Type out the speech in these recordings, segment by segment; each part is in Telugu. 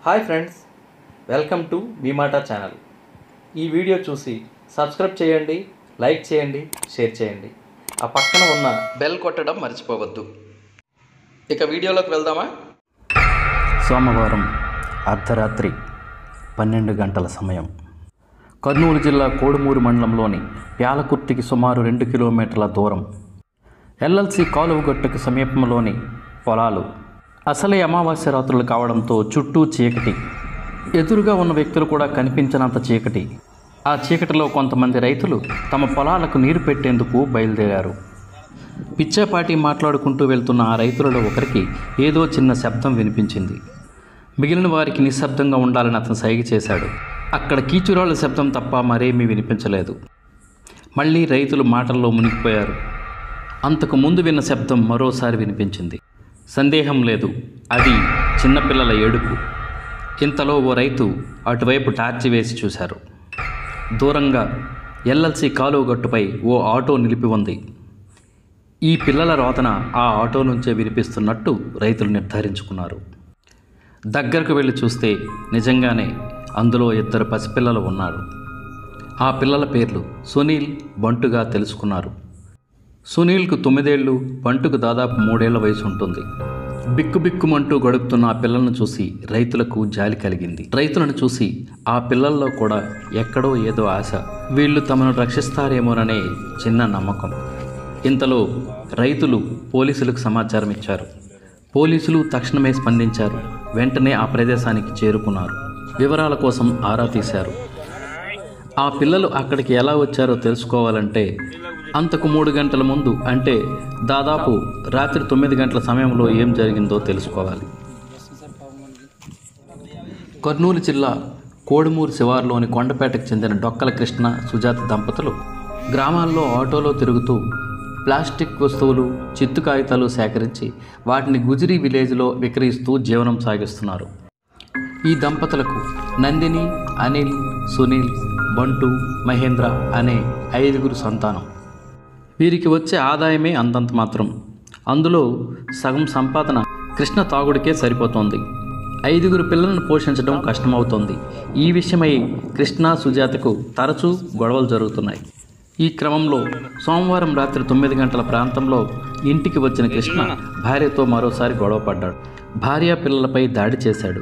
హాయ్ ఫ్రెండ్స్ వెల్కమ్ టు మీ మాట ఛానల్ ఈ వీడియో చూసి సబ్స్క్రైబ్ చేయండి లైక్ చేయండి షేర్ చేయండి ఆ పక్కన ఉన్న బెల్ కొట్టడం మర్చిపోవద్దు ఇక వీడియోలోకి వెళ్దామా సోమవారం అర్ధరాత్రి పన్నెండు గంటల సమయం కర్నూలు జిల్లా కోడుమూరు మండలంలోని ప్యాలకుర్తికి సుమారు రెండు కిలోమీటర్ల దూరం ఎల్ఎల్సి కాలువ గట్టుకు సమీపంలోని పొలాలు అసలే అమావాస్య రాత్రులు కావడంతో చుట్టూ చీకటి ఎదురుగా ఉన్న వ్యక్తులు కూడా కనిపించనంత చీకటి ఆ చీకటిలో కొంతమంది రైతులు తమ పొలాలకు నీరు పెట్టేందుకు బయలుదేరారు పిచ్చాపాటి మాట్లాడుకుంటూ వెళ్తున్న ఆ రైతులలో ఒకరికి ఏదో చిన్న శబ్దం వినిపించింది మిగిలిన వారికి నిశ్శబ్దంగా ఉండాలని అతను సైగ చేశాడు అక్కడ కీచురాళ్ళ శబ్దం తప్ప మరేమీ వినిపించలేదు మళ్ళీ రైతులు మాటల్లో మునిగిపోయారు అంతకు ముందు విన్న శబ్దం మరోసారి వినిపించింది సందేహం లేదు అది చిన్నపిల్లల ఏడుపు ఇంతలో ఓ రైతు అటువైపు టార్చి వేసి చూశారు దూరంగా ఎల్ఎల్సి కాలువ గట్టుపై ఓ ఆటో నిలిపి ఉంది ఈ పిల్లల రోతన ఆ ఆటో నుంచే వినిపిస్తున్నట్టు రైతులు నిర్ధారించుకున్నారు దగ్గరకు వెళ్ళి చూస్తే నిజంగానే అందులో ఇద్దరు పసిపిల్లలు ఉన్నారు ఆ పిల్లల పేర్లు సునీల్ బంటుగా తెలుసుకున్నారు సునీల్కు తొమ్మిదేళ్లు బంటుకు దాదాపు మూడేళ్ల వయసు ఉంటుంది బిక్కుబిక్కుమంటూ గడుపుతున్న ఆ పిల్లలను చూసి రైతులకు జాలి కలిగింది రైతులను చూసి ఆ పిల్లల్లో కూడా ఎక్కడో ఏదో ఆశ వీళ్ళు తమను రక్షిస్తారేమోననే చిన్న నమ్మకం ఇంతలో రైతులు పోలీసులకు సమాచారం ఇచ్చారు పోలీసులు తక్షణమే స్పందించారు వెంటనే ఆ ప్రదేశానికి చేరుకున్నారు వివరాల కోసం ఆరా తీశారు ఆ పిల్లలు అక్కడికి ఎలా వచ్చారో తెలుసుకోవాలంటే అంతకు మూడు గంటల ముందు అంటే దాదాపు రాత్రి తొమ్మిది గంటల సమయంలో ఏం జరిగిందో తెలుసుకోవాలి కర్నూలు జిల్లా కోడుమూరు శివారులోని కొండపేటకు చెందిన డొక్కల కృష్ణ సుజాత దంపతులు గ్రామాల్లో ఆటోలో తిరుగుతూ ప్లాస్టిక్ వస్తువులు చిత్తు కాగితాలు సేకరించి వాటిని గుజిరి విలేజ్లో విక్రయిస్తూ జీవనం సాగిస్తున్నారు ఈ దంపతులకు నందిని అనిల్ సునీల్ బంటు మహేంద్ర అనే ఐదుగురు సంతానం వీరికి వచ్చే ఆదాయమే అంతంత మాత్రం అందులో సగం సంపాదన కృష్ణ తాగుడికే సరిపోతోంది ఐదుగురు పిల్లలను పోషించడం కష్టమవుతోంది ఈ విషయమై కృష్ణ సుజాతకు తరచూ గొడవలు జరుగుతున్నాయి ఈ క్రమంలో సోమవారం రాత్రి తొమ్మిది గంటల ప్రాంతంలో ఇంటికి వచ్చిన కృష్ణ భార్యతో మరోసారి గొడవ పడ్డాడు భార్య పిల్లలపై దాడి చేశాడు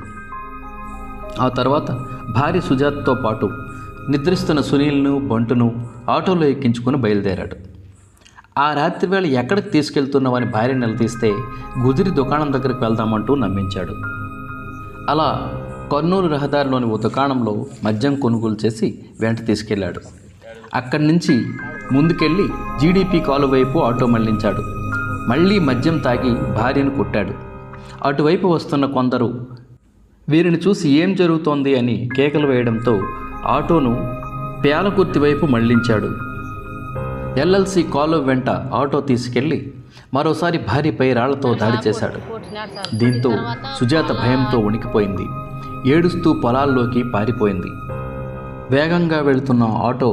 ఆ తర్వాత భార్య సుజాతతో పాటు నిద్రిస్తున్న సునీల్ను బంటును ఆటోలో ఎక్కించుకుని బయలుదేరాడు ఆ రాత్రి వేళ ఎక్కడికి తీసుకెళ్తున్నావని భార్య నిలదీస్తే గుదిరి దుకాణం దగ్గరికి వెళ్దామంటూ నమ్మించాడు అలా కర్నూలు రహదారిలోని ఓ దుకాణంలో మద్యం కొనుగోలు చేసి వెంట తీసుకెళ్లాడు అక్కడి నుంచి ముందుకెళ్ళి జీడీపీ కాలు వైపు ఆటో మళ్లించాడు మళ్ళీ మద్యం తాగి భార్యను కొట్టాడు అటువైపు వస్తున్న కొందరు వీరిని చూసి ఏం జరుగుతోంది అని కేకలు వేయడంతో ఆటోను ప్యాలకుర్తి వైపు మళ్లించాడు ఎల్ఎల్సి కాలువ వెంట ఆటో తీసుకెళ్లి మరోసారి భార్యపై రాళ్లతో దాడి చేశాడు దీంతో సుజాత భయంతో వణికిపోయింది ఏడుస్తూ పొలాల్లోకి పారిపోయింది వేగంగా వెళుతున్న ఆటో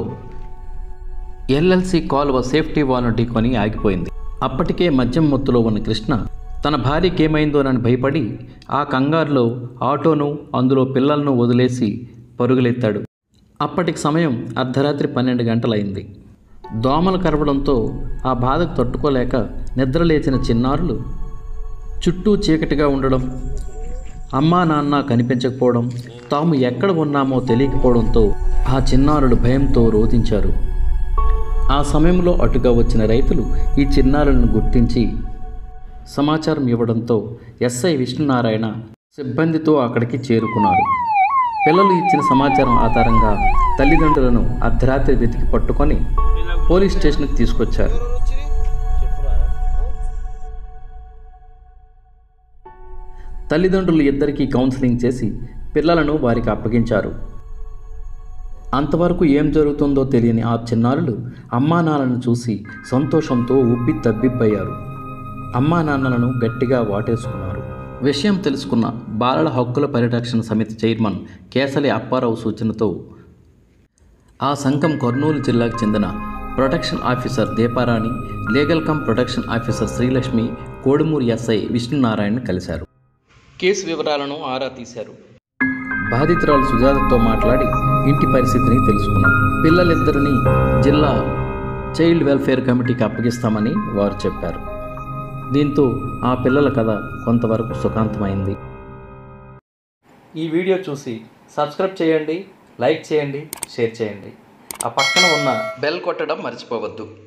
ఎల్ఎల్సి కాలువ సేఫ్టీ వాల్ను ఢీకొని ఆగిపోయింది అప్పటికే మద్యం మొత్తులో ఉన్న కృష్ణ తన భార్యకి ఏమైందోనని భయపడి ఆ కంగారులో ఆటోను అందులో పిల్లలను వదిలేసి పరుగులెత్తాడు అప్పటికి సమయం అర్ధరాత్రి పన్నెండు గంటలైంది దోమలు కరవడంతో ఆ బాధకు తట్టుకోలేక నిద్రలేచిన చిన్నారులు చుట్టూ చీకటిగా ఉండడం అమ్మా నాన్న కనిపించకపోవడం తాము ఎక్కడ ఉన్నామో తెలియకపోవడంతో ఆ చిన్నారులు భయంతో రోధించారు ఆ సమయంలో అటుగా వచ్చిన రైతులు ఈ చిన్నారులను గుర్తించి సమాచారం ఇవ్వడంతో ఎస్ఐ విష్ణునారాయణ సిబ్బందితో అక్కడికి చేరుకున్నారు పిల్లలు ఇచ్చిన సమాచారం ఆధారంగా తల్లిదండ్రులను అర్ధరాత్రి వెతికి పట్టుకొని పోలీస్ స్టేషన్కి తీసుకొచ్చారు తల్లిదండ్రులు ఇద్దరికీ కౌన్సిలింగ్ చేసి పిల్లలను వారికి అప్పగించారు అంతవరకు ఏం జరుగుతుందో తెలియని ఆ చిన్నారులు అమ్మా నాన్నలను చూసి సంతోషంతో ఉబ్బి తబ్బిబ్బయ్యారు అమ్మా నాన్నలను గట్టిగా వాటేసుకున్నారు విషయం తెలుసుకున్న బాలల హక్కుల పరిరక్షణ సమితి చైర్మన్ కేసలి అప్పారావు సూచనతో ఆ సంఘం కర్నూలు జిల్లాకు చెందిన protection officer Deeparani legal cum protection officer Srilakshmi Kodumuru SI Vishnunarayana కలిశారు కేసు వివరాలను ఆరా తీశారు బాధితురాలు సుజాతతో మాట్లాడి ఇంటి పరిస్థితిని తెలుసుకున్నాం పిల్లలిద్దరిని జిల్లా చైల్డ్ వెల్ఫేర్ కమిటీకి అప్పగిస్తామని వారు చెప్పారు దీంతో ఆ పిల్లల కథ కొంతవరకు సుఖాంతమైంది ఈ వీడియో చూసి సబ్స్క్రైబ్ చేయండి లైక్ చేయండి షేర్ చేయండి ఆ పక్కన ఉన్న బెల్ కొట్టడం మర్చిపోవద్దు